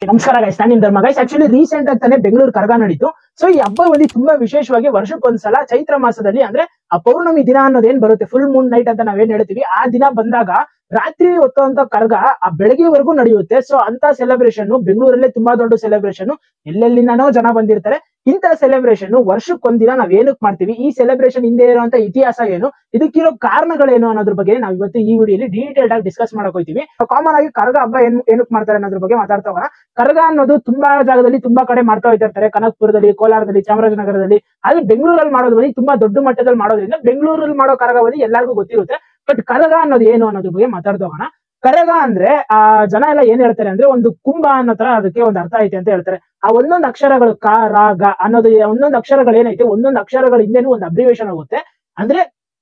ನಮಸ್ಕಾರ ಗೈಸ್ ನಾನು ನಿಮ್ ಧರ್ಮ ಗೈಸ್ ಆಕ್ಚುಲಿ ರೀಸೆಂಟ್ ಆಗಿ ತಾನೇ ಬೆಂಗಳೂರು ಕರಗ ನಡೀತು ಸೊ ಈ ಹಬ್ಬ ಬಂದು ತುಂಬಾ ವಿಶೇಷವಾಗಿ ವರ್ಷಕ್ಕೊಂದ್ಸಲ ಚೈತ್ರ ಮಾಸದಲ್ಲಿ ಅಂದ್ರೆ ಆ ಪೌರ್ಣಮಿ ದಿನ ಅನ್ನೋದೇನ್ ಬರುತ್ತೆ ಫುಲ್ ಮೂನ್ ನೈಟ್ ಅಂತ ನಾವೇನ್ ಹೇಳ್ತೀವಿ ಆ ದಿನ ಬಂದಾಗ ರಾತ್ರಿ ಹೊತ್ತಂತ ಕರಗ ಆ ಬೆಳಗ್ಗೆವರೆಗೂ ನಡೆಯುತ್ತೆ ಸೊ ಅಂತ ಸೆಲೆಬ್ರೇಷನ್ ಬೆಂಗಳೂರಲ್ಲೇ ತುಂಬಾ ದೊಡ್ಡ ಸೆಲೆಬ್ರೇಷನ್ ಎಲ್ಲೆಲ್ಲಿಂದನೋ ಜನ ಬಂದಿರ್ತಾರೆ ಇಂಥ ಸೆಲೆಬ್ರೇಷನ್ ವರ್ಷಕ್ಕೊಂದಿನ ನಾವ್ ಏನಕ್ ಮಾಡ್ತೀವಿ ಈ ಸೆಲೆಬ್ರೇಷನ್ ಹಿಂದೆ ಇರುವಂತ ಇತಿಹಾಸ ಏನು ಇದಕ್ಕಿರೋ ಕಾರಣಗಳೇನು ಅನ್ನೋದ್ರ ಬಗ್ಗೆ ನಾವು ಇವತ್ತು ಈ ವಿಡಿಯೋಲಿ ಡೀಟೇಲ್ ಆಗಿ ಡಿಸ್ಕಸ್ ಮಾಡಕ್ ಹೋಗ್ತೀವಿ ಕಾಮನ್ ಆಗಿ ಕರಗ ಹಬ್ಬ ಏನ್ ಏನಕ್ ಮಾಡ್ತಾರೆ ಅನ್ನೋದ್ರ ಬಗ್ಗೆ ಮಾತಾಡ್ತಾ ಹೋಗೋಣ ಕರಗ ಅನ್ನೋದು ತುಂಬಾ ಜಾಗದಲ್ಲಿ ತುಂಬಾ ಕಡೆ ಮಾಡ್ತಾ ಹೋಗ್ತಿರ್ತಾರೆ ಕನಕಪುರದಲ್ಲಿ ಕೋಲಾರದಲ್ಲಿ ಚಾಮರಾಜನಗರದಲ್ಲಿ ಆದ್ರೆ ಬೆಂಗಳೂರಲ್ಲಿ ಮಾಡೋದು ಬನ್ನಿ ತುಂಬಾ ದೊಡ್ಡ ಮಟ್ಟದಲ್ಲಿ ಮಾಡೋದ್ರಿಂದ ಬೆಂಗಳೂರಲ್ಲಿ ಮಾಡೋ ಕರಗ ಬನ್ನಿ ಎಲ್ಲರಿಗೂ ಗೊತ್ತಿರುತ್ತೆ ಬಟ್ ಕರಗ ಅನ್ನೋದು ಏನು ಅನ್ನೋದ್ರ ಬಗ್ಗೆ ಮಾತಾಡ್ತಾ ಹೋಗೋಣ ಕರಗ ಅಂದ್ರೆ ಆ ಜನ ಎಲ್ಲ ಏನ್ ಹೇಳ್ತಾರೆ ಅಂದ್ರೆ ಒಂದು ಕುಂಭ ಅನ್ನೋ ತರ ಅದಕ್ಕೆ ಒಂದು ಅರ್ಥ ಐತೆ ಅಂತ ಹೇಳ್ತಾರೆ ಆ ಒಂದೊಂದು ಅಕ್ಷರಗಳು ಕ ರ ಗ ಅನ್ನೋದು ಒಂದೊಂದು ಅಕ್ಷರಗಳು ಏನೈತೆ ಒಂದೊಂದು ಅಕ್ಷರಗಳ ಹಿಂದೆನೂ ಒಂದು ಅಬ್ರಿವೇಶನ್ ಆಗುತ್ತೆ ಅಂದ್ರೆ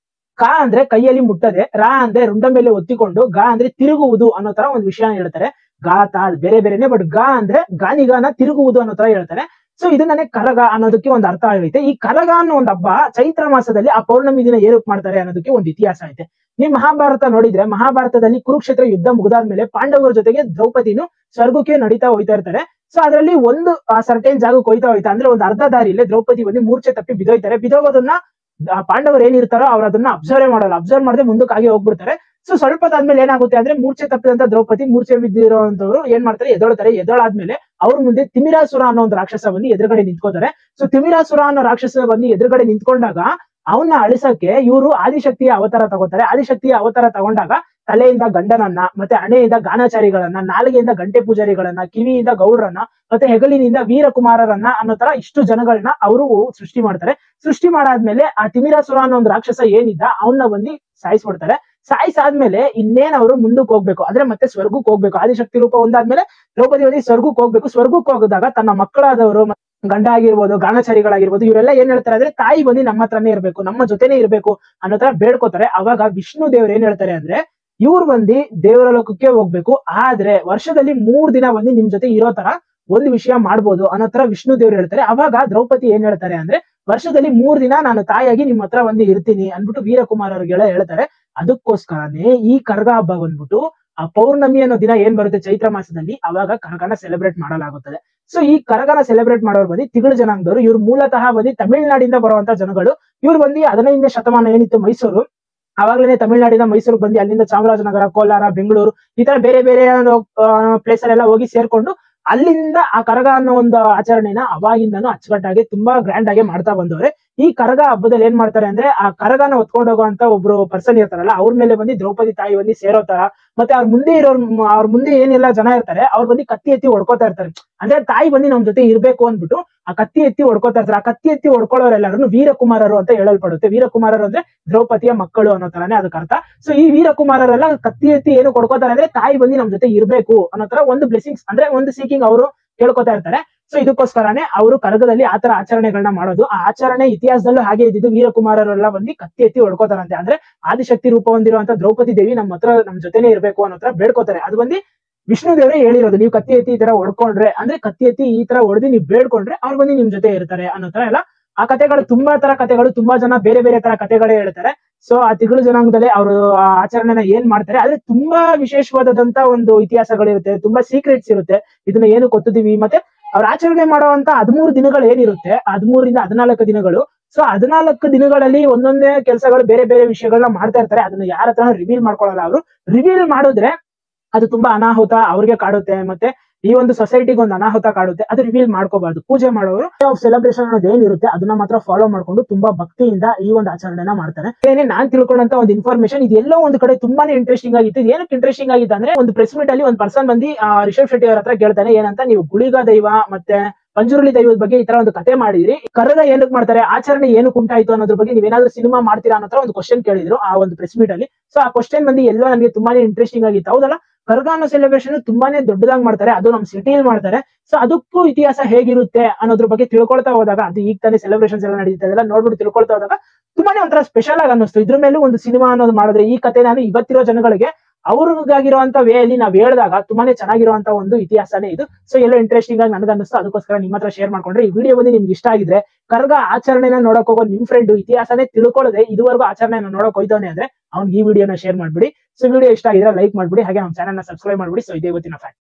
ಕ ಅಂದ್ರೆ ಕೈಯಲ್ಲಿ ಮುಟ್ಟದೆ ರ ಅಂದ್ರೆ ರುಂಡ ಮೇಲೆ ಒತ್ತಿಕೊಂಡು ಗ ಅಂದ್ರೆ ತಿರುಗುವುದು ಅನ್ನೋ ತರ ಒಂದು ವಿಷಯ ಹೇಳ್ತಾರೆ ಗಾ ತಾ ಬೇರೆ ಬೇರೆನೆ ಬಟ್ ಗ ಅಂದ್ರೆ ಗಾನಿಗಾನ ತಿರುಗುವುದು ಅನ್ನೋ ತರ ಹೇಳ್ತಾರೆ ಸೊ ಇದನ್ನೇ ಕರಗ ಅನ್ನೋದಕ್ಕೆ ಒಂದು ಅರ್ಥ ಆಗೈತೆ ಈ ಕರಗ ಅನ್ನೋ ಒಂದು ಹಬ್ಬ ಚೈತ್ರ ಮಾಸದಲ್ಲಿ ಆ ಪೌರ್ಣಮಿ ದಿನ ಏನಕ್ ಮಾಡ್ತಾರೆ ಅನ್ನೋದಕ್ಕೆ ಒಂದು ಇತಿಹಾಸ ಐತೆ ನೀವು ಮಹಾಭಾರತ ನೋಡಿದ್ರೆ ಮಹಾಭಾರತದಲ್ಲಿ ಕುರುಕ್ಷೇತ್ರ ಯುದ್ಧ ಮುಗಿದಾದ್ಮೇಲೆ ಪಾಂಡವರ ಜೊತೆಗೆ ದ್ರೌಪದಿನು ಸ್ವರ್ಗಕ್ಕೆ ನಡೀತಾ ಹೋಯ್ತಾ ಇರ್ತಾರೆ ಸೊ ಅದರಲ್ಲಿ ಒಂದು ಸರ್ಟೈನ್ ಜಾಗಕ್ಕೆ ಹೋಯ್ತಾ ಹೋಯ್ತಾ ಅಂದ್ರೆ ಒಂದು ಅರ್ಧ ದಾರಿಯಲ್ಲಿ ದ್ರೌಪದಿ ಬಂದು ಮೂರ್ಛೆ ತಪ್ಪಿ ಬಿದೋಯ್ತಾರೆ ಬಿದೋಗೋದನ್ನ ಆ ಪಾಂಡವರು ಏನಿರ್ತಾರೋ ಅವ್ರು ಅದನ್ನ ಅಬ್ಸರ್ವ್ ಮಾಡಲ್ಲ ಅಬ್ಸರ್ವ್ ಮಾಡದೆ ಮುಂದಕ್ಕೆ ಹಾಗೆ ಹೋಗ್ಬಿಡ್ತಾರೆ ಸೊ ಸ್ವಲ್ಪ ಹೊತ್ತಾದ್ಮೇಲೆ ಏನಾಗುತ್ತೆ ಅಂದ್ರೆ ಮೂರ್ಛೆ ತಪ್ಪಿದಂತ ದ್ರೌಪದಿ ಮೂರ್ಛೆ ಬಿದ್ದಿರೋಂಥವ್ರು ಏನ್ ಮಾಡ್ತಾರೆ ಎದೊಳ್ತಾರೆ ಎದೊಳಾದ್ಮೇಲೆ ಅವ್ರ ಮುಂದೆ ತಿಮಿರಾಸುರ ಅನ್ನೋ ಒಂದು ರಾಕ್ಷಸ ಬಂದು ಎದುರುಗಡೆ ನಿಂತ್ಕೋತಾರೆ ಸೊ ತಿಮಿರಾಸುರ ಅನ್ನೋ ರಾಕ್ಷಸ ಬಂದು ಎದುರುಗಡೆ ನಿಂತ್ಕೊಂಡಾಗ ಅವನ್ನ ಅಳಿಸಕ್ಕೆ ಇವರು ಆದಿಶಕ್ತಿಯ ಅವತಾರ ತಗೋತಾರೆ ಆದಿಶಕ್ತಿಯ ಅವತಾರ ತಗೊಂಡಾಗ ತಲೆಯಿಂದ ಗಂಡನನ್ನ ಮತ್ತೆ ಹಣೆಯಿಂದ ಗಾನಾಚಾರಿಗಳನ್ನ ನಾಲಿಗೆಯಿಂದ ಗಂಟೆ ಪೂಜಾರಿಗಳನ್ನ ಕಿವಿಯಿಂದ ಗೌಡ್ರನ್ನ ಮತ್ತೆ ಹೆಗಲಿನಿಂದ ವೀರಕುಮಾರರನ್ನ ಅನ್ನೋ ತರ ಇಷ್ಟು ಜನಗಳನ್ನ ಅವರು ಸೃಷ್ಟಿ ಮಾಡ್ತಾರೆ ಸೃಷ್ಟಿ ಮಾಡಾದ್ಮೇಲೆ ಆ ತಿಮಿರಾಸುರ ಅನ್ನೋ ಒಂದು ರಾಕ್ಷಸ ಏನಿದ್ದ ಅವನ್ನ ಬಂದು ಸಾಯಿಸ್ಬಿಡ್ತಾರೆ ಸಾಯಿಸಾದ್ಮೇಲೆ ಇನ್ನೇನ್ ಅವರು ಮುಂದಕ್ಕೆ ಹೋಗ್ಬೇಕು ಅಂದ್ರೆ ಮತ್ತೆ ಸ್ವರ್ಗಕ್ಕೆ ಹೋಗ್ಬೇಕು ಆದಿಶಕ್ತಿ ರೂಪ ಒಂದಾದ್ಮೇಲೆ ದ್ರೌಪದಿ ಬಂದು ಸ್ವರ್ಗಕ್ಕೆ ಹೋಗ್ಬೇಕು ಸ್ವರ್ಗಕ್ಕೆ ಹೋಗಿದಾಗ ತನ್ನ ಮಕ್ಕಳಾದವರು ಗಂಡ ಆಗಿರ್ಬೋದು ಗಾಣಚಾರಿಗಳಾಗಿರ್ಬೋದು ಇವರೆಲ್ಲ ಏನ್ ಹೇಳ್ತಾರೆ ಅಂದ್ರೆ ತಾಯಿ ಬಂದು ನಮ್ಮ ಹತ್ರನೇ ಇರ್ಬೇಕು ನಮ್ಮ ಜೊತೆನೇ ಇರ್ಬೇಕು ಅನ್ನೋ ತರ ಬೇಡ್ಕೋತಾರೆ ಅವಾಗ ವಿಷ್ಣು ದೇವ್ರು ಏನ್ ಹೇಳ್ತಾರೆ ಅಂದ್ರೆ ಇವ್ರು ಬಂದು ದೇವರ ಲೋಕಕ್ಕೆ ಹೋಗ್ಬೇಕು ಆದ್ರೆ ವರ್ಷದಲ್ಲಿ ಮೂರ್ ದಿನ ಬಂದು ನಿಮ್ ಜೊತೆ ಇರೋ ತರ ಒಂದು ವಿಷಯ ಮಾಡ್ಬೋದು ಅನ್ನೋ ತರ ವಿಷ್ಣು ದೇವ್ರು ಹೇಳ್ತಾರೆ ಅವಾಗ ದ್ರೌಪದಿ ಏನ್ ಹೇಳ್ತಾರೆ ಅಂದ್ರೆ ವರ್ಷದಲ್ಲಿ ಮೂರ್ ದಿನ ನಾನು ತಾಯಿಯಾಗಿ ನಿಮ್ ಹತ್ರ ಬಂದು ಇರ್ತೀನಿ ಅನ್ಬಿಟ್ಟು ವೀರಕುಮಾರರಿಗೆಲ್ಲ ಹೇಳ್ತಾರೆ ಅದಕ್ಕೋಸ್ಕರನೇ ಈ ಕರ್ಗ ಹಬ್ಬ ಬಂದ್ಬಿಟ್ಟು ಆ ಪೌರ್ಣಮಿ ಅನ್ನೋ ದಿನ ಏನ್ ಬರುತ್ತೆ ಚೈತ್ರ ಮಾಸದಲ್ಲಿ ಅವಾಗ ಕರಗನ ಸೆಲೆಬ್ರೇಟ್ ಮಾಡಲಾಗುತ್ತದೆ ಸೊ ಈ ಕರಗನ ಸೆಲೆಬ್ರೇಟ್ ಮಾಡೋರು ಬಂದು ತಿಗಳು ಜನಾಂಗದವರು ಇವ್ರು ಮೂಲತಃ ಬಂದು ತಮಿಳುನಾಡಿಂದ ಬರುವಂತ ಜನಗಳು ಇವ್ರು ಬಂದು ಹದಿನೈದನೇ ಶತಮಾನ ಏನಿತ್ತು ಮೈಸೂರು ಅವಾಗಲೇ ತಮಿಳುನಾಡಿನ ಮೈಸೂರು ಬಂದು ಅಲ್ಲಿಂದ ಚಾಮರಾಜನಗರ ಕೋಲಾರ ಬೆಂಗಳೂರು ಈ ತರ ಬೇರೆ ಬೇರೆ ಪ್ಲೇಸ್ ಅಲ್ಲೆಲ್ಲ ಹೋಗಿ ಸೇರ್ಕೊಂಡು ಅಲ್ಲಿಂದ ಆ ಕರಗ ಅನ್ನೋ ಒಂದು ಆಚರಣೆನ ಅವಾಗಿಂದನು ಅಚ್ಚುಕಟ್ಟಾಗಿ ತುಂಬಾ ಗ್ರ್ಯಾಂಡ್ ಆಗಿ ಮಾಡ್ತಾ ಬಂದವ್ರೆ ಈ ಕರಗ ಹಬ್ಬದಲ್ಲಿ ಏನ್ ಮಾಡ್ತಾರೆ ಅಂದ್ರೆ ಆ ಕರಗನ ಹೊತ್ಕೊಂಡು ಹೋಗುವಂತ ಒಬ್ರು ಪರ್ಸನ್ ಇರ್ತಾರಲ್ಲ ಅವ್ರ ಮೇಲೆ ಬಂದು ದ್ರೌಪದಿ ತಾಯಿ ಬಂದು ಸೇರೋ ತರ ಮತ್ತೆ ಅವ್ರ ಮುಂದೆ ಇರೋರ್ ಅವ್ರ ಮುಂದೆ ಏನೆಲ್ಲ ಜನ ಇರ್ತಾರೆ ಅವ್ರು ಬಂದು ಕತ್ತಿ ಎತ್ತಿ ಹೊಡ್ಕೋತಾ ಇರ್ತಾರೆ ಅಂದ್ರೆ ತಾಯಿ ಬಂದು ನಮ್ ಜೊತೆ ಇರ್ಬೇಕು ಅಂದ್ಬಿಟ್ಟು ಆ ಕತ್ತಿ ಎತ್ತಿ ಹೊಡ್ಕೋತಾ ಇರ್ತಾರೆ ಆ ಕತ್ತಿ ಎತ್ತಿ ಹೊಡ್ಕೊಳ್ಳೋರೆಲ್ಲರೂ ವೀರಕುಮಾರರು ಅಂತ ಹೇಳಲ್ಪಡುತ್ತೆ ವೀರಕುಮಾರರು ಅಂದ್ರೆ ದ್ರೌಪದಿಯ ಮಕ್ಕಳು ಅನ್ನೋ ತರಾನೇ ಅದಕ್ಕೆ ಅರ್ಥ ಸೊ ಈ ವೀರಕುಮಾರರೆಲ್ಲ ಕತ್ತಿ ಎತ್ತಿ ಏನು ಕೊಡ್ಕೋತಾರೆ ಅಂದ್ರೆ ತಾಯಿ ಬಂದು ನಮ್ ಜೊತೆ ಇರ್ಬೇಕು ಅನ್ನೋ ತರ ಒಂದು ಬ್ಲೆಸಿಂಗ್ಸ್ ಅಂದ್ರೆ ಒಂದು ಸೀಕಿಂಗ್ ಅವರು ಕೇಳ್ಕೊತಾ ಇರ್ತಾರೆ ಸೊ ಇದಕ್ಕೋಸ್ಕರನೇ ಅವರು ಕರಗದಲ್ಲಿ ಆತರ ಆಚರಣೆಗಳನ್ನ ಮಾಡೋದು ಆ ಆಚರಣೆ ಇತಿಹಾಸದಲ್ಲೂ ಹಾಗೆ ಇದ್ದಿದ್ದು ವೀರಕುಮಾರರೆಲ್ಲ ಬಂದು ಕತ್ತಿ ಎತ್ತಿ ಹೊಡ್ಕೋತಾರಂತೆ ಅಂದ್ರೆ ಆದಿಶಕ್ತಿ ರೂಪ ಹೊಂದಿರುವಂತ ದ್ರೌಪದಿ ದೇವಿ ನಮ್ಮ ಹತ್ರ ನಮ್ ಜೊತೆನೆ ಇರ್ಬೇಕು ಅನ್ನೋ ತರ ಬೇಡ್ಕೋತಾರೆ ಅದು ಬಂದು ವಿಷ್ಣು ದೇವರೇ ಹೇಳಿರೋದು ನೀವು ಕತ್ತಿ ಎತ್ತಿ ಈ ತರ ಹೊಡ್ಕೊಂಡ್ರೆ ಅಂದ್ರೆ ಕತ್ತಿ ಎತ್ತಿ ಈ ತರ ಹೊಡೆದು ನೀವು ಬೇಡ್ಕೊಂಡ್ರೆ ಅವ್ರು ಬಂದು ನಿಮ್ ಜೊತೆ ಇರ್ತಾರೆ ಅನ್ನೋ ತರ ಎಲ್ಲ ಆ ಕಥೆಗಳು ತುಂಬಾ ತರ ಕಥೆಗಳು ತುಂಬಾ ಜನ ಬೇರೆ ಬೇರೆ ತರ ಕಥೆಗಳೇ ಹೇಳ್ತಾರೆ ಸೊ ಆ ತಿಗಳು ಜನಾಂಗದಲ್ಲಿ ಅವರು ಆ ಆಚರಣೆನ ಏನ್ ಮಾಡ್ತಾರೆ ಆದ್ರೆ ತುಂಬಾ ವಿಶೇಷವಾದಂತ ಒಂದು ಇತಿಹಾಸಗಳಿರುತ್ತೆ ತುಂಬಾ ಸೀಕ್ರೆಟ್ಸ್ ಇರುತ್ತೆ ಇದನ್ನ ಏನು ಗೊತ್ತಿದೀವಿ ಮತ್ತೆ ಅವ್ರ ಆಚರಣೆ ಮಾಡುವಂತ ಹದಿಮೂರು ದಿನಗಳು ಏನಿರುತ್ತೆ ಹದಿಮೂರಿಂದ ಹದಿನಾಲ್ಕು ದಿನಗಳು ಸೊ ಹದಿನಾಲ್ಕು ದಿನಗಳಲ್ಲಿ ಒಂದೊಂದೇ ಕೆಲಸಗಳು ಬೇರೆ ಬೇರೆ ವಿಷಯಗಳನ್ನ ಮಾಡ್ತಾ ಇರ್ತಾರೆ ಅದನ್ನ ಯಾರ ಹತ್ರ ರಿವೀಲ್ ಮಾಡ್ಕೊಳ್ಳಲ್ಲ ಅವರು ರಿವೀಲ್ ಮಾಡಿದ್ರೆ ಅದು ತುಂಬಾ ಅನಾಹುತ ಅವ್ರಿಗೆ ಕಾಡುತ್ತೆ ಮತ್ತೆ ಈ ಒಂದು ಸೊಸೈಟಿಗೆ ಒಂದು ಅನಾಹುತ ಕಾಡುತ್ತೆ ಅದು ರಿವೀಲ್ ಮಾಡ್ಕೋಬಾರ್ದು ಪೂಜೆ ಮಾಡೋರು ಸೆಲೆಬ್ರೇಷನ್ ಅನ್ನೋದು ಏನಿರುತ್ತೆ ಅದನ್ನ ಮಾತ್ರ ಫಾಲೋ ಮಾಡ್ಕೊಂಡು ತುಂಬಾ ಭಕ್ತಿಯಿಂದ ಈ ಒಂದು ಆಚರಣೆನ ಮಾಡ್ತಾರೆ ಏನೇ ನಾನ್ ತಿಳ್ಕೊಂಡಂತ ಒಂದು ಇನ್ಫಾರ್ಮೇಶನ್ ಇದೆಲ್ಲೋ ಒಂದು ಕಡೆ ತುಂಬಾನೇ ಇಂಟ್ರೆಸ್ಟಿಂಗ್ ಆಗಿತ್ತು ಇದು ಏನಕ್ಕೆ ಇಂಟ್ರೆಸ್ಟಿಂಗ್ ಆಗಿತ್ತು ಅಂದ್ರೆ ಒಂದು ಪ್ರೆಸ್ ಮೀಟ್ ಅಲ್ಲಿ ಒಂದು ಪರ್ಸನ್ ಬಂದು ಆ, ರಿಷಬ್ ಶೆಟ್ಟಿ ಅವ್ರ ಹತ್ರ ಕೇಳ್ತಾನೆ ಏನಂತ ನೀವು ಗುಳಿಗ ದೈವ ಮತ್ತೆ ಪಂಜುರುಳಿ ದೈವದ ಬಗ್ಗೆ ಈ ತರ ಒಂದು ಕತೆ ಮಾಡಿದ್ರಿ ಕರಗ ಏನಕ್ಕೆ ಮಾಡ್ತಾರೆ ಆಚರಣೆ ಏನಕ್ಕೆ ಉಂಟಾಯ್ತು ಅನ್ನೋದ್ರ ಬಗ್ಗೆ ನೀವೇನಾದ್ರೂ ಸಿನಿಮಾ ಮಾಡ್ತೀರಾ ಅನ್ನೋ ತರ ಒಂದು ಕ್ವಶನ್ ಕೇಳಿದ್ರು ಆ ಒಂದು ಪ್ರೆಸ್ ಮೀಟ್ ಅಲ್ಲಿ ಸೊ ಆ ಕ್ವಶನ್ ಬಂದು ಎಲ್ಲೋ ನನಗೆ ತುಂಬಾನೇ ಇಂಟ್ರೆಸ್ಟಿಂಗ್ ಆಗಿತ್ತು ಹೌದಲ್ಲ ಕರಗ ಅನ್ನೋ ಸೆಲೆಬ್ರೇಷನ್ ತುಂಬಾನೇ ದೊಡ್ಡದಾಗಿ ಮಾಡ್ತಾರೆ ಅದು ನಮ್ಮ ಸಿಟಿಯಲ್ಲಿ ಮಾಡ್ತಾರೆ ಸೊ ಅದಕ್ಕೂ ಇತಿಹಾಸ ಹೇಗಿರುತ್ತೆ ಅನ್ನೋದ್ರ ಬಗ್ಗೆ ತಿಳ್ಕೊಳ್ತಾ ಹೋದಾಗ ಅದು ಈಗ ತಾನೇ ಸೆಲೆಬ್ರೇಷನ್ಸ್ ಎಲ್ಲ ನಡೀತಾ ಇದೆಲ್ಲ ನೋಡ್ಬಿಟ್ಟು ತಿಳ್ಕೊಳ್ತಾ ಹೋದಾಗ ತುಂಬಾನೇ ಒಂಥರ ಸ್ಪೆಷಲ್ ಆಗಿ ಅನ್ನಿಸ್ತು ಇದ್ರ ಮೇಲೂ ಒಂದು ಸಿನಿಮಾ ಅನ್ನೋದು ಮಾಡಿದ್ರೆ ಈ ಕತೆ ನಾನು ಇವತ್ತಿರೋ ಜನಗಳಿಗೆ ಅವ್ರಿಗಾಗಿರುವಂತ ವೇ ಅಲ್ಲಿ ನಾವ್ ಹೇಳಿದಾಗ ತುಂಬಾನೇ ಚೆನ್ನಾಗಿರುವಂತ ಒಂದು ಇತಿಹಾಸನೇ ಇದು ಸೊ ಎಲ್ಲ ಇಂಟ್ರೆಸ್ಟಿಂಗ್ ಆಗಿ ನನಗೆ ಅನ್ನಿಸ್ತು ಅದಕ್ಕೋಸ್ಕರ ನಿಮ್ಮ ಹತ್ರ ಶೇರ್ ಮಾಡ್ಕೊಂಡ್ರೆ ಈ ವಿಡಿಯೋ ಬಂದು ನಿಮ್ಗೆ ಇಷ್ಟ ಆಗಿದ್ರೆ ಕರ್ಗ ಆಚರಣೆನ ನೋಡಕ್ ಹೋಗೋ ನಿಮ್ ಫ್ರೆಂಡ್ ಇತಿಹಾಸನೇ ತಿಳ್ಕೊಳ್ಳದೆ ಇದುವರೆಗೂ ಆಚರಣೆನ ನೋಡಕ್ ಹೋಯ್ತವನೆ ಅಂದ್ರೆ ಅವ್ನಿಗೆ ಈ ವಿಡಿಯೋನ ಶೇರ್ ಮಾಡ್ಬಿಡಿ ಸೊ ವಿಡಿಯೋ ಇಷ್ಟ ಆಗಿದ್ರೆ ಲೈಕ್ ಮಾಡ್ಬಿಡಿ ಹಾಗೆ ನಮ್ಮ ಚಾನಲ್ ನ ಸಬ್ಸ್ಕ್ರೈಬ್ ಮಾಡ್ಬಿಡಿ ಸೊ ಇದೇ ಇವತ್ತಿನ ಫ್ಯಾಕ್ಟ್